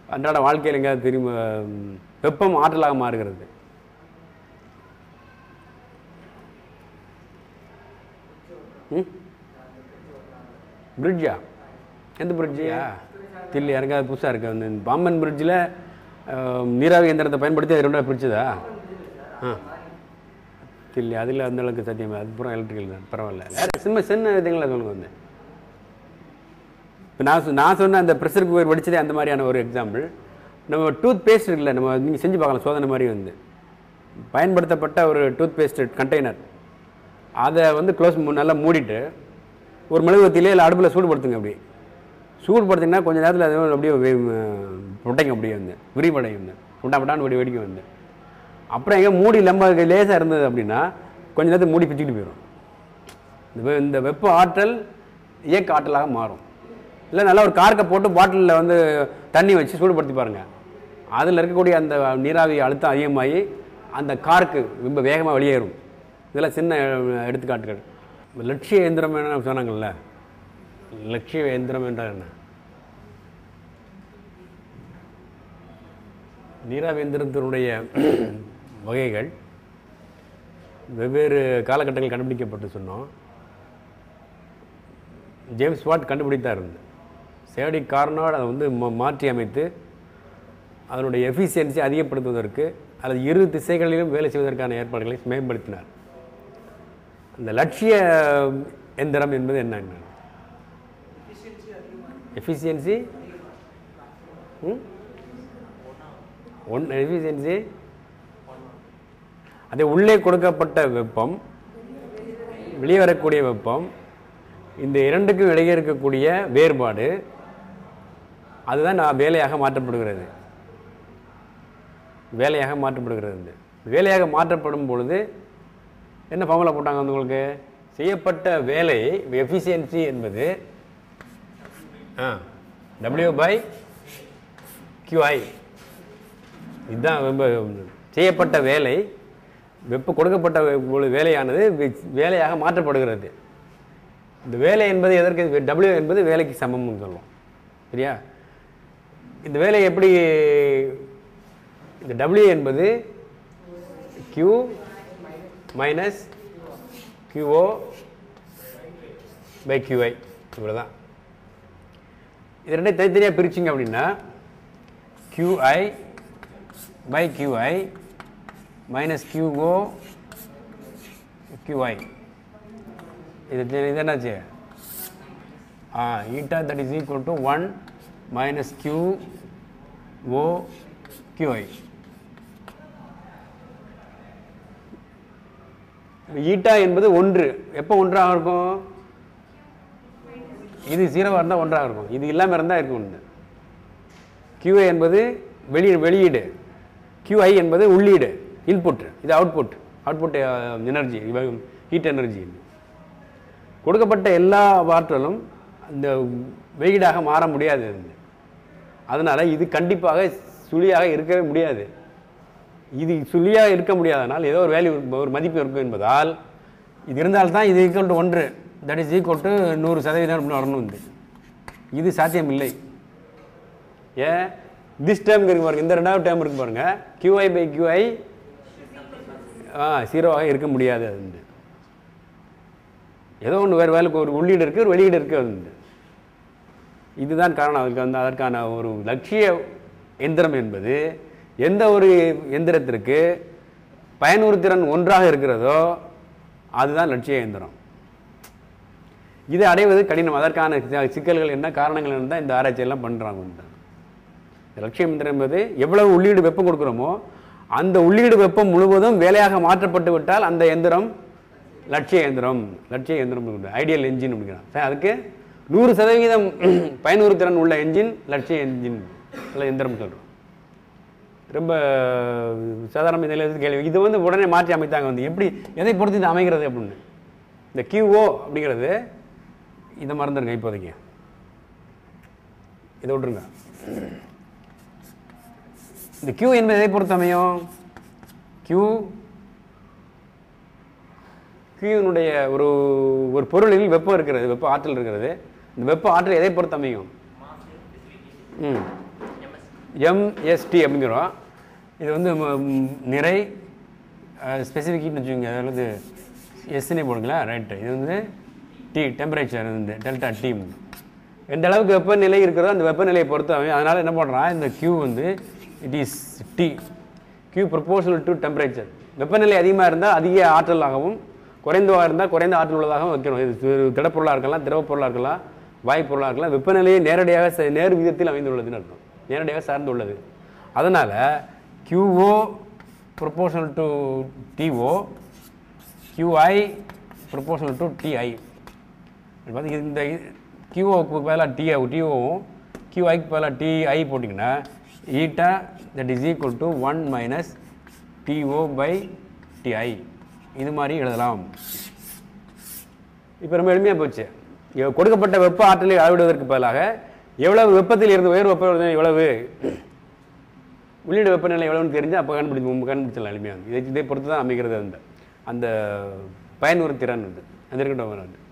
அன்றாட வாழ்க்கையில் எங்கேயாவது திரும்ப ம், வெப்பம் ஆற்றலாக மாறுகிறது ம் பிரிட்ஜா எந்த பிரிட்ஜியா தில்லி யாருக்காவது புதுசாக இருக்கு அந்த பாம்பன் பிரிட்ஜில் நீராவி இயந்திரத்தை பயன்படுத்தி அது ரெண்டாவது பிரிட்ஜுதா ஆ தில்லி அதில் அந்த அளவுக்கு சத்தியமா அது பூரா எலக்ட்ரிக்கல் தான் பரவாயில்ல வேறு சின்ன சின்ன இதுங்களை சொல்லுங்க வந்து இப்போ நான் சொ- நான் சொன்ன அந்த ப்ரெஷர் குக்கர் வெடிச்சதே அந்த மாதிரியான ஒரு எக்ஸாம்பிள் நம்ம டூத் பேஸ்ட் இருக்குல்ல நம்ம நீங்கள் செஞ்சு பார்க்கலாம் சோதனை மாதிரி வந்து பயன்படுத்தப்பட்ட ஒரு டூத் பேஸ்ட் கண்டெய்னர் அதை வந்து க்ளோஸ் நல்லா மூடிட்டு ஒரு மெழுகுவத்திலே இல்லை அடுப்பில் சூடுபடுத்துங்க அப்படி சூடுபடுத்திங்கன்னா கொஞ்ச நேரத்தில் அது அப்படியே புட்டைங்க அப்படியே வந்து விரிவடையும் வந்து புட்டா புட்டான்னு வெடி வெடிக்க வந்து அப்புறம் எங்கே மூடி நம்ம லேசாக இருந்தது அப்படின்னா கொஞ்ச நேரத்துக்கு மூடி பிச்சுக்கிட்டு போயிடும் இந்த வெ- இந்த வெப்ப ஆற்றல் இயக்க ஆற்றலாக மாறும் இல்லை நல்லா ஒரு கார்க்கை போட்டு பாட்டிலில் வந்து தண்ணி வச்சு சூடுபடுத்தி பாருங்கள் அதில் இருக்கக்கூடிய அந்த நீராவி அழுத்தம் அதிகமாகி அந்த கார்க்கு ரொம்ப வேகமாக வெளியேறும் இதெல்லாம் சின்ன அஹ், எடுத்துக்காட்டுகள் லட்சிய எந்திரம் என்ன சொன்னாங்கல்ல லட்சிய எந்திரம் என்றால் என்ன நீராவி எந்திரத்தினுடைய வகைகள் வெவ்வேறு காலகட்டங்கள் கண்டுபிடிக்கப்பட்டு சொன்னோம் ஜேம்ஸ் வாட் கண்டுபிடித்தார் இருந்து சேடி கார்னாட் அதை வந்து மா- மாற்றி அமைத்து அதனுடைய எஃபிஷியன்சி அதிகப்படுத்துவதற்கு அல்லது இரு திசைகளிலும் வேலை செய்வதற்கான ஏற்பாடுகளை மேம்படுத்தினார் அந்த லட்சிய எந்திரம் என்பது என்னங்க எஃபிஷியன்சி ஒன் எஃபிஷியன்சி அது உள்ளே கொடுக்கப்பட்ட வெப்பம் வெளியே வரக்கூடிய வெப்பம் இந்த இரண்டுக்கும் இடையே இருக்கக்கூடிய வேறுபாடு அதுதான் நான் வேலையாக மாற்றப்படுகிறது வேலையாக மாற்றப்படுகிறது இந்த வேலையாக மாற்றப்படும் பொழுது என்ன ஃபார்முலா போட்டாங்க வந்து உங்களுக்கு செய்யப்பட்ட வேலை எஃபிஷியன்சி என்பது ஆ டபிள்யூ பை QI இதுதான் ரொம்ப செய்யப்பட்ட வேலை வெப்ப கொடுக்கப்பட்ட வே- வேலையானது வே- வேலையாக மாற்றப்படுகிறது இந்த வேலை என்பது எதற்கு டபிள்யூ என்பது வேலைக்கு சமம்னு சொல்லுவோம் சரியா இந்த வேலை எப்படி இந்த டபிள்யூ என்பது Q minus QO by QI இவ்வளோதான் இது ரெண்டையும் தனித்தனியாக பிரிச்சிங்க அப்படின்னா QI by QI minus QO QI இது தெ- இது என்னாச்சு ஆ eta that is equal to one minus Q O QI eta என்பது ஒன்று எப்போ ஒன்றாக இருக்கும் இது ஜீரோவாக இருந்தால் ஒன்றாக இருக்கும் இது இல்லாமல் இருந்தால் இருக்கும் ஒன்று QA என்பது வெளி வெளியீடு QI என்பது உள்ளீடு இன்புட் இது output output energy heat energy கொடுக்கப்பட்ட எல்லா ஆற்றலும் அந்த வெளியீடாக மாற முடியாது இது. அதனால இது கண்டிப்பாக சுழியாக இருக்கவே முடியாது இது சுழியாக இருக்க முடியாதனால் ஏதோ ஒரு வேல்யூ ஒரு மதிப்பு இருக்கும் என்பதால் இது இருந்தால்தான் இது ஈக்குவல் டு ஒன்று தட் இஸ் ஈக்குவல் டு நூறு சதவீதம் அப்படின்னு வரணும் இது இது சாத்தியம் இல்லை ஏன் திஸ் டேர்ம் இருக்கு பாருங்க இந்த ரெண்டாவது டேர்ம் இருக்கு பாருங்க QI பை QI ஆ ஜீரோவாக இருக்க முடியாது அது வந்து ஏதோ ஒன்று வேறு வேலைக்கு ஒரு உள்ளீடு இருக்குது ஒரு வெளியீடு இருக்குது அது வந்து இதுதான் காரணம் அதுக்கு வந்து அதற்கான ஒரு லட்சிய எந்திரம் என்பது எந்த ஒரு எந்திரத்திற்கு பயனுறுத்திறன் ஒன்றாக இருக்கிறதோ அதுதான் லட்சிய எந்திரம் இதை அடைவது கடினம் அதற்கான சி- சிக்கல்கள் என்ன காரணங்கள் இருந்தால் இந்த ஆராய்ச்சியெல்லாம் பண்ணுறாங்க வந்து இந்த லட்சிய எந்திரம் என்பது எவ்வளவு உள்ளீடு வெப்பம் கொடுக்குறோமோ அந்த உள்ளீடு வெப்பம் முழுவதும் வேலையாக மாற்றப்பட்டு விட்டால் அந்த எந்திரம் லட்சிய எந்திரம் லட்சிய எந்திரம் ஐடியல் என்ஜின் அப்படிங்கிறான் சரி, அதுக்கு நூறு சதவீதம் பயனுறுத்திறன் உள்ள என்ஜின் லட்சிய என்ஜின் அல்ல எந்திரம் சொல்கிறோம் ரொம்ப சாதாரண இதில் கேள்வி இது வந்து உடனே மாற்றி அமைத்தாங்க வந்து எப்படி எதை பொறுத்து இது அமைகிறது அப்படின்னு இந்த QO அப்படிங்கிறது இதை மறந்துடுங்க இப்போதைக்கு இதை விட்டுருங்க இந்த Q என்பது எதை பொறுத்து அமையும் Q Qனுடைய ஒரு ஒரு பொருளில் வெப்பம் இருக்கிறது வெப்ப ஆற்றல் இருக்கிறது இந்த வெப்ப ஆற்றல் எதை பொறுத்து அமையும் ம் எம்எஸ்டி அப்படிங்கிறோம் இது வந்து ம- ம், நிறை ஸ்பெசிஃபிக் ஹீட்னு வச்சுக்கோங்க அதாவது எஸ்னே போடுங்களா ரைட்டு இது வந்து டி டெம்பரேச்சர் வந்து டெல்டா டி எந்த அளவுக்கு வெப்பநிலை இருக்கிறதோ அந்த வெப்பநிலையை பொறுத்து அவன் அதனால் என்ன பண்ணுறான் இந்த Q வந்து it is T Q proportional to temperature வெப்பநிலை அதிகமாக இருந்தால் அதிக ஆற்றலாகவும் குறைந்ததாக இருந்தால் குறைந்த ஆற்றல் உள்ளதாகவும் வைக்கணும் இது ஒரு திடப்பொருளாக இருக்கலாம் திரவ பொருளாக இருக்கலாம் வாயு பொருளாக இருக்கலாம் வெப்பநிலையை நேரடியாக ச- நேர் விகிதத்தில் அமைந்துள்ளதுன்னு அர்த்தம் நேரடியாக சார்ந்துள்ளது அதனால் QO proportional to TO QI proportional to TI பார்த்து இந்த கியூஓக்கு பதிலாக டிஐ டிஓவும் கியூஐக்கு பதிலாக டிஐ போட்டிங்கன்னா eta that is equal to one minus TO by TI இது மாதிரி எழுதலாம் இப்போ ரொம்ப எளிமையாக போச்சு இங்க கொடுக்கப்பட்ட வெப்ப ஆற்றலை அளவிடுவதற்கு பதிலாக எவ்வளவு வெப்பத்தில் இருந்து உயர் வெப்பம் எவ்வளவு உள்ளீடு வெப்பநிலை எவ்வளவுன்னு தெரிஞ்சு அப்போ கண்டுபிடி கண்டுபிடிச்சிடலாம் எளிமையாக இதை இதை பொறுத்து தான் அமைகிறது அந்த அந்த பயனுறு திறன் வந்து அது இருக்கட்டும்